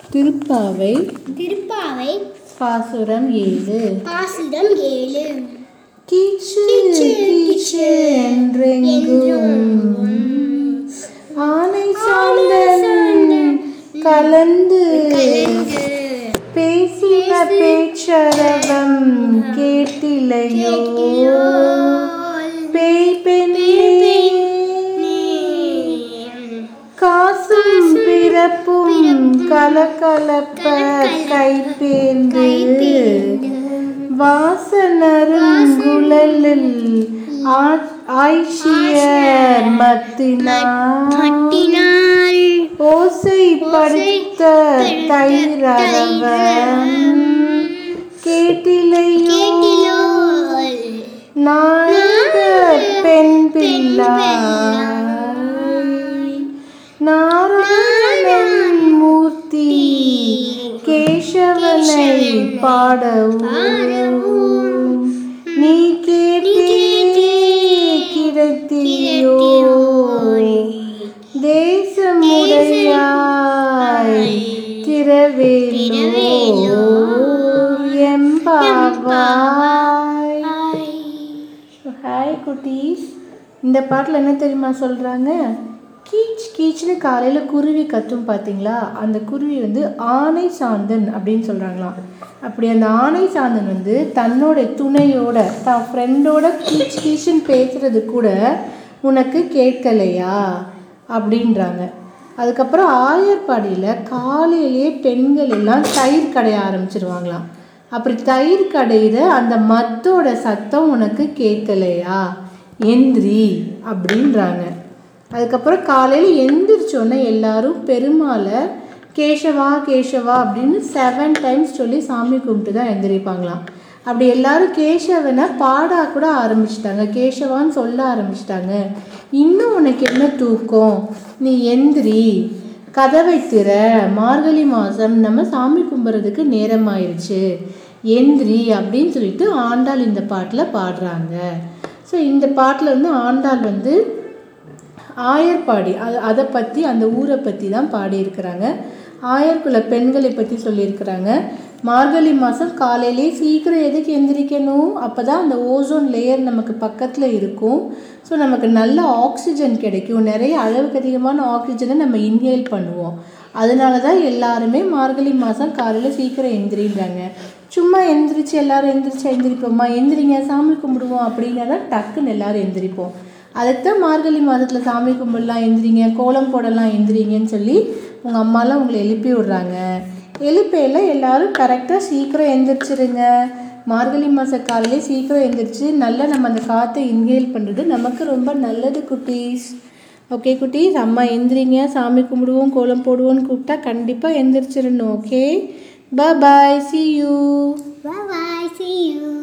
திருப்பாவை திருப்பாவை பாசுரம் ஏழு பாசிடம் ஏழு கீச்சு கீச்சு, கீச்சு என்றெங்கும் ஆனை சாந்தன் கலந்து கலந்து பேசின பேச்சரவம் கேட்டிலையோ பேய் பெண்ணே காசும் பிறப்பும் கலகலப்ப கைப்பேந்து வாசனருங்குழலில் ஆய்ச்சியர் மத்தினார் மட்டினால் ஓசை படுத்த தைரவம் கேட்டிலையோ கேட்டிலோல் நாயக பெண் பிள்ளாய் நாராயணன் மூர்த்தி கேசவனை பாடவும் நீ கேட்டே கிடைத்தியோ தேசமுடையாய் திரவேலோ எம்பாவாய் ஹாய் குட்டீஸ் இந்த பாட்டில் என்ன தெரியுமா சொல்கிறாங்க கீச் கீச்னு காலையில் குருவி கத்தும் பார்த்தீங்களா அந்த குருவி வந்து ஆனை சாந்தன் அப்படின்னு சொல்கிறாங்களாம் அப்படி அந்த ஆனை சாந்தன் வந்து தன்னோட துணையோட தான் ஃப்ரெண்டோட கீச் கீச்சுன்னு பேசுறது கூட உனக்கு கேட்கலையா அப்படின்றாங்க அதுக்கப்புறம் ஆயர்பாடியில் காலையிலேயே பெண்கள் எல்லாம் தயிர் கடைய ஆரம்பிச்சிருவாங்களாம் அப்படி தயிர் கடையிற அந்த மத்தோட சத்தம் உனக்கு கேட்கலையா எந்திரி அப்படின்றாங்க அதுக்கப்புறம் காலையில் எந்திரிச்சோன்னே எல்லாரும் பெருமாளை கேசவா கேசவா அப்படின்னு செவன் டைம்ஸ் சொல்லி சாமி கும்பிட்டு தான் எந்திரிப்பாங்களாம் அப்படி எல்லாரும் கேசவனை பாடா கூட ஆரம்பிச்சிட்டாங்க கேசவான்னு சொல்ல ஆரம்பிச்சிட்டாங்க இன்னும் உனக்கு என்ன தூக்கம் நீ எந்திரி கதவை திற மார்கழி மாதம் நம்ம சாமி கும்பிட்றதுக்கு நேரம் ஆயிடுச்சு எந்திரி அப்படின்னு சொல்லிட்டு ஆண்டாள் இந்த பாட்டில் பாடுறாங்க ஸோ இந்த பாட்டில் வந்து ஆண்டாள் வந்து ஆயர்பாடி அது அதை பற்றி அந்த ஊரை பற்றி தான் பாடியிருக்கிறாங்க ஆயர்குல பெண்களை பற்றி சொல்லியிருக்கிறாங்க மார்கழி மாதம் காலையிலே சீக்கிரம் எதுக்கு எந்திரிக்கணும் அப்போ தான் அந்த ஓசோன் லேயர் நமக்கு பக்கத்தில் இருக்கும் ஸோ நமக்கு நல்ல ஆக்சிஜன் கிடைக்கும் நிறைய அளவுக்கு அதிகமான ஆக்சிஜனை நம்ம இன்ஹேல் பண்ணுவோம் அதனால தான் எல்லாருமே மார்கழி மாதம் காலையில் சீக்கிரம் எந்திரின்றாங்க சும்மா எந்திரிச்சு எல்லாரும் எந்திரிச்சு எந்திரிப்போம்மா எந்திரிங்க சாமி கும்பிடுவோம் அப்படின்னா தான் டக்குன்னு எல்லாரும் எந்திரிப்போம் அதுக்குதான் மார்கழி மாதத்தில் சாமி கும்பிடலாம் எந்திரிங்க கோலம் போடலாம் எந்திரிங்கன்னு சொல்லி உங்கள் அம்மாலாம் உங்களை எழுப்பி விடுறாங்க எழுப்பையில் எல்லாரும் கரெக்டாக சீக்கிரம் எந்திரிச்சிருங்க மார்கழி மாத காலையிலே சீக்கிரம் எந்திரிச்சு நல்லா நம்ம அந்த காற்றை இன்ஹேல் பண்ணுறது நமக்கு ரொம்ப நல்லது குட்டீஸ் ஓகே குட்டீஸ் அம்மா எந்திரிங்க சாமி கும்பிடுவோம் கோலம் போடுவோன்னு கூப்பிட்டா கண்டிப்பாக எந்திரிச்சிடணும் okay bye see you Bye bye. See you.